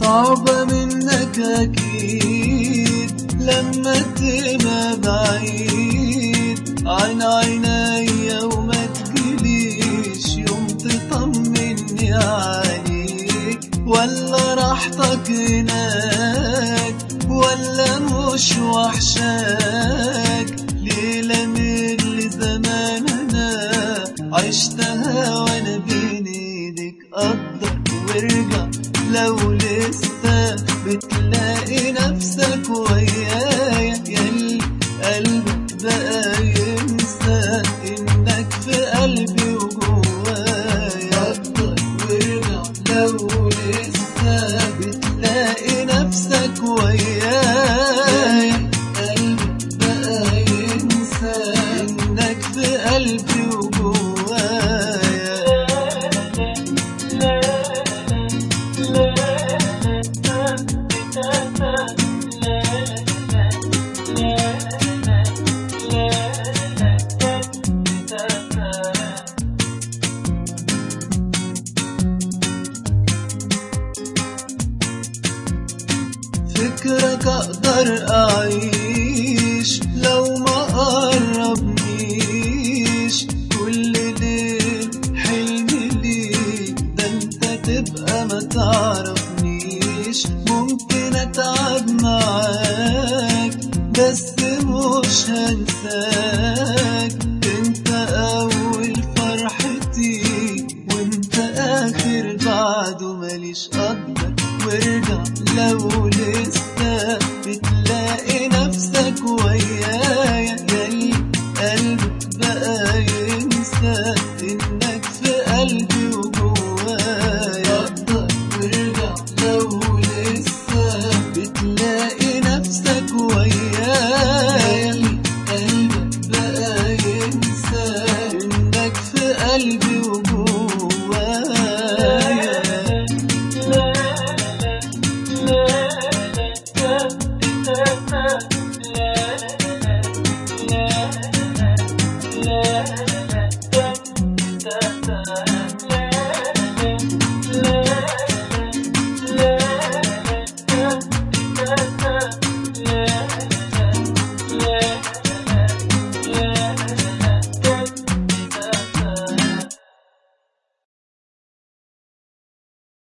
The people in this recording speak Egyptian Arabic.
صعبة منك أكيد لما تبقى بعيد عن عيني وما تجيليش يوم تطمني عليك ولا راحتك هناك ولا مش وحشاك ليلة من اللي زمان أنا عشتها وأنا بين إيدك قدر وارجع لو لسه بتلاقي نفسك ويايا ياللي قلبك بقى ينسى إنك في قلبي وجوايا قدر وارجع لو لسه بتلاقي نفسك ويايا قلبك بقى ينسى إنك في قلبي وجوايا فكرك اقدر اعيش لو ما قربنيش كل ليل حلم ليك ده انت تبقى ما تعرفنيش ممكن اتعب معاك بس مش هنساك